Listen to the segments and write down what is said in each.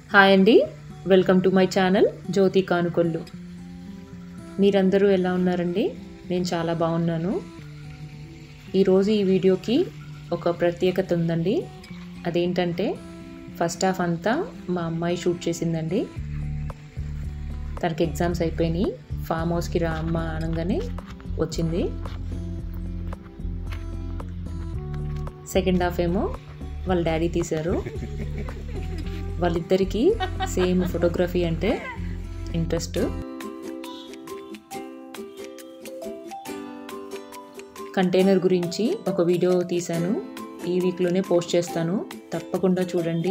hi అండి welcome to my channel Jyothi Kanukollu మీరందరూ ఎలా ఉన్నారండి నేను చాలా బాగున్నాను ఈరోజు ఈ వీడియోకి ఒక ప్రత్యేకత ఉందండి అదేంటంటే ఫస్ట్ హాఫ్ అంతా మా అమ్మాయి షూట్ చేసిందండి తనకి ఎగ్జామ్స్ అయిపోయినాయి ఫామ్ హౌస్కి రా అమ్మ అనగానే వచ్చింది సెకండ్ హాఫ్ ఏమో వాళ్ళ డాడీ తీశారు వాళ్ళిద్దరికీ సేమ్ ఫోటోగ్రఫీ అంటే ఇంట్రెస్ట్ కంటైనర్ గురించి ఒక వీడియో తీశాను ఈ వీక్లోనే పోస్ట్ చేస్తాను తప్పకుండా చూడండి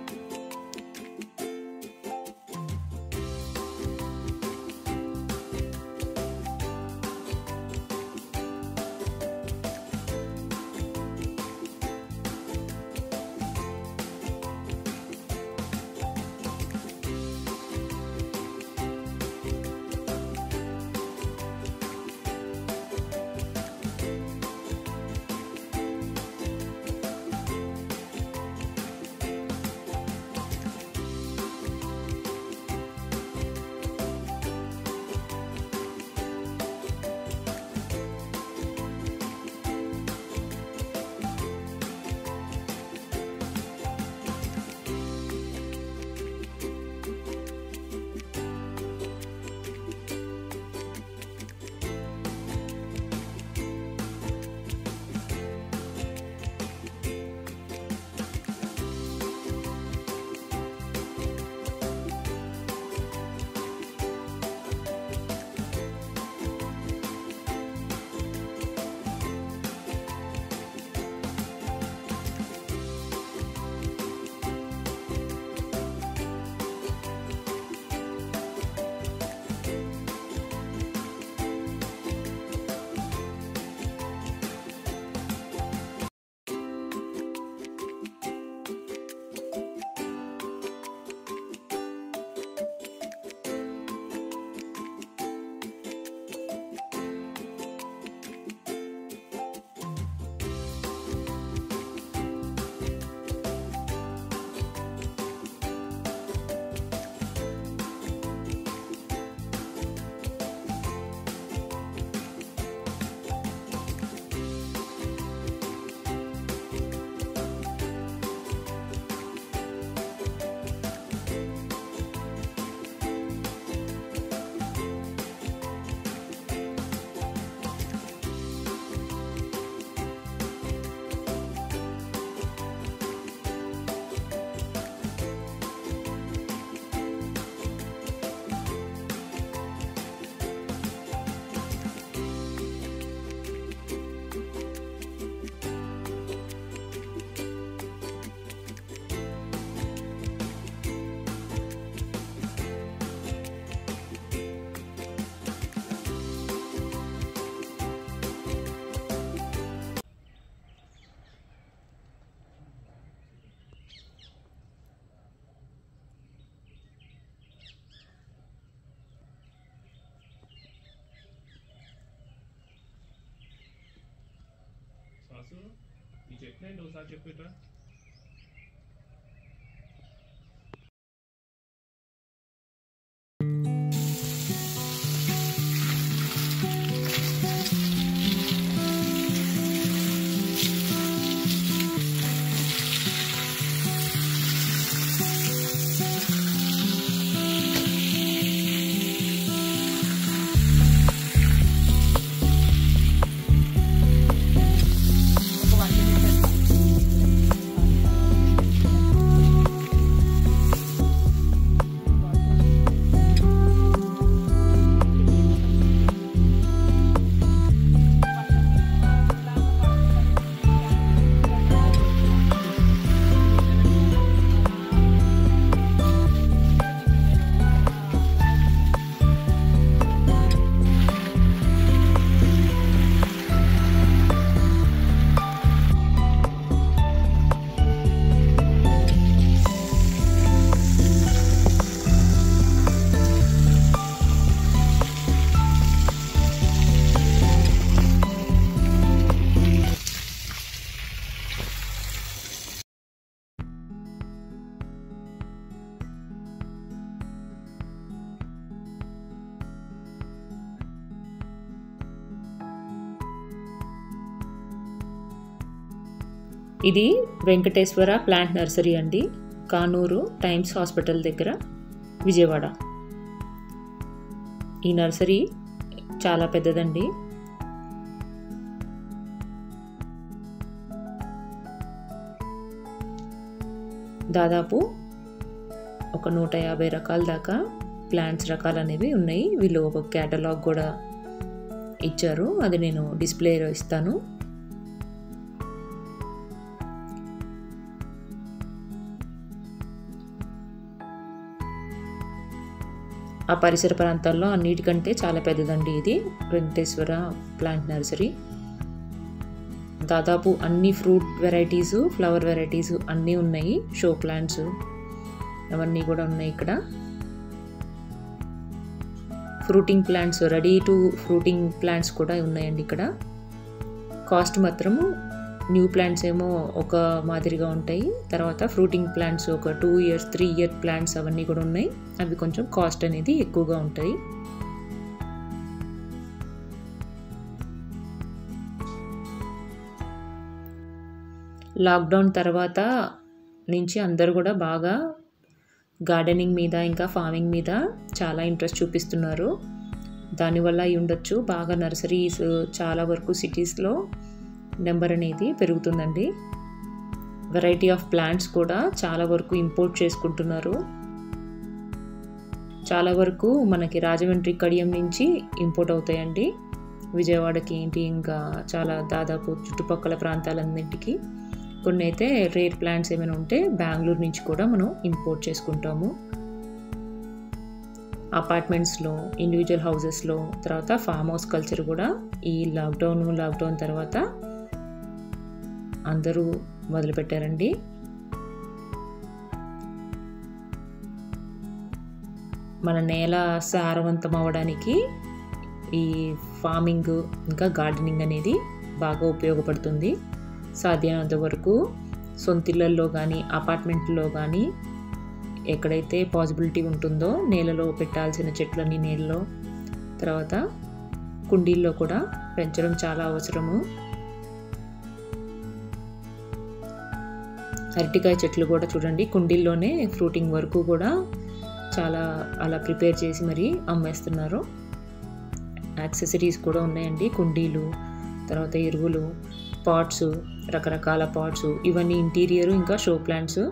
సాసు ఈ చట్నీ ఏంటి ఒకసారి చెప్పిట్రా ఒక వన్ మినిట్ ఇది వెంకటేశ్వర ప్లాంట్ నర్సరీ అండి కానూరు టైమ్స్ హాస్పిటల్ దగ్గర విజయవాడ ఈ నర్సరీ చాలా పెద్దదండి దాదాపు ఒక నూట యాభై రకాల దాకా ప్లాంట్స్ రకాలు అనేవి ఉన్నాయి వీళ్ళు ఒక క్యాటలాగ్ కూడా ఇచ్చారు అది నేను డిస్ప్లేలో ఇస్తాను ఆ పరిసర ప్రాంతాల్లో అన్నిటికంటే చాలా పెద్దదండి ఇది వెంకటేశ్వర ప్లాంట్ నర్సరీ దాదాపు అన్ని ఫ్రూట్ వెరైటీసు ఫ్లవర్ వెరైటీసు అన్నీ ఉన్నాయి షో ప్లాంట్స్ అవన్నీ కూడా ఉన్నాయి ఇక్కడ fruiting plants ready to fruiting plants కూడా ఉన్నాయండి ఇక్కడ కాస్ట్ మాత్రము న్యూ ప్లాంట్స్ ఏమో ఒక మాదిరిగా ఉంటాయి తర్వాత ఫ్రూటింగ్ ప్లాంట్స్ ఒక two years three year plants అవన్నీ కూడా ఉన్నాయి అవి కొంచెం కాస్ట్ అనేది ఎక్కువగా ఉంటాయి లాక్డౌన్ తర్వాత నుంచి అందరూ కూడా బాగా గార్డెనింగ్ మీద ఇంకా ఫార్మింగ్ మీద చాలా ఇంట్రెస్ట్ చూపిస్తున్నారు దానివల్ల అయి ఉండొచ్చు బాగా నర్సరీస్ చాలా వరకు సిటీస్లో నెంబర్ అనేది పెరుగుతుందండి వెరైటీ ఆఫ్ ప్లాంట్స్ కూడా చాలా వరకు ఇంపోర్ట్ చేసుకుంటున్నారు చాలా వరకు మనకి రాజమండ్రి కడియం నుంచి ఇంపోర్ట్ అవుతాయండి విజయవాడకి ఏంటి ఇంకా చాలా దాదాపు చుట్టుపక్కల ప్రాంతాలన్నింటికి కొన్ని అయితే రేర్ ప్లాంట్స్ ఏమైనా ఉంటే బెంగళూరు నుంచి కూడా మనం ఇంపోర్ట్ చేసుకుంటాము అపార్ట్మెంట్స్లో ఇండివిజువల్ హౌసెస్లో తర్వాత ఫామ్ హౌస్ కల్చర్ కూడా ఈ లాక్డౌన్ లాక్డౌన్ తర్వాత అందరూ మొదలుపెట్టారండి మన నేల సారవంతం అవ్వడానికి ఈ ఫార్మింగ్ ఇంకా గార్డెనింగ్ అనేది బాగా ఉపయోగపడుతుంది సాధ్యమైనంత వరకు సొంతిళ్ళల్లో కానీ అపార్ట్మెంట్లో కానీ ఎక్కడైతే పాసిబిలిటీ ఉంటుందో నేలలో పెట్టాల్సిన చెట్లన్నీ నీళ్ళలో తర్వాత కుండీల్లో కూడా పెంచడం చాలా అవసరము అరటికాయ చెట్లు కూడా చూడండి కుండీల్లోనే ఫ్రూటింగ్ వరకు కూడా చాలా అలా ప్రిపేర్ చేసి మరి అమ్మేస్తున్నారు యాక్సెసరీస్ కూడా ఉన్నాయండి కుండీలు తర్వాత ఎరువులు పాట్స్ రకరకాల పాట్స్ ఇవన్నీ ఇంటీరియర్ ఇంకా షో ప్లాంట్స్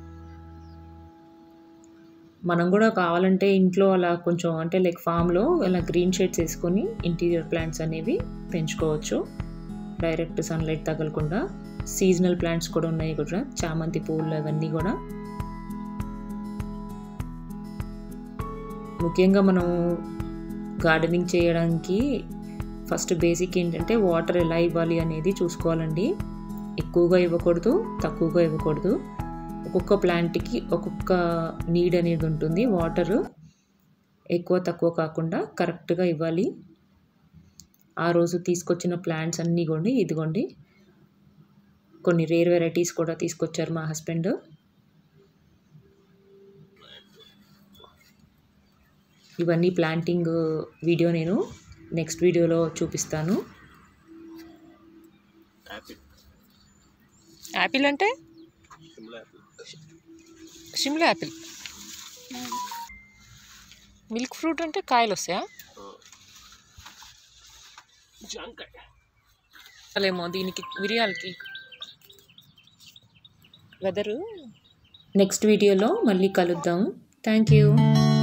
మనం కూడా కావాలంటే ఇంట్లో అలా కొంచెం అంటే లైక్ ఫామ్లో అలా గ్రీన్ షేడ్స్ వేసుకొని ఇంటీరియర్ ప్లాంట్స్ అనేవి పెంచుకోవచ్చు డైరెక్ట్ సన్లైట్ తగలకుండా సీజనల్ ప్లాంట్స్ కూడా ఉన్నాయి కూడా చామంతి పూలు అవన్నీ కూడా ముఖ్యంగా మనం గార్డెనింగ్ చేయడానికి ఫస్ట్ బేసిక్ ఏంటంటే వాటర్ ఎలా ఇవ్వాలి అనేది చూసుకోవాలండి ఎక్కువగా ఇవ్వకూడదు తక్కువగా ఇవ్వకూడదు ఒక్కొక్క ప్లాంట్కి ఒక్కొక్క నీడ్ అనేది ఉంటుంది వాటర్ ఎక్కువ తక్కువ కాకుండా కరెక్ట్గా ఇవ్వాలి ఆ రోజు తీసుకొచ్చిన ప్లాంట్స్ అన్నీ కూడా ఇదిగోండి కొన్ని రేర్ వెరైటీస్ కూడా తీసుకొచ్చారు మా హస్బెండ్ ఇవన్నీ ప్లాంటింగ్ వీడియో నేను నెక్స్ట్ వీడియోలో చూపిస్తాను యాపిల్ యాపిల్ అంటే Simla apple Shimla apple milk fruit అంటే కాయలు వస్తాయా జాంకాయ అలేమో దీనికి మిరియాలకి వెదరు నెక్స్ట్ వీడియోలో మళ్ళీ కలుద్దాం థ్యాంక్ యూ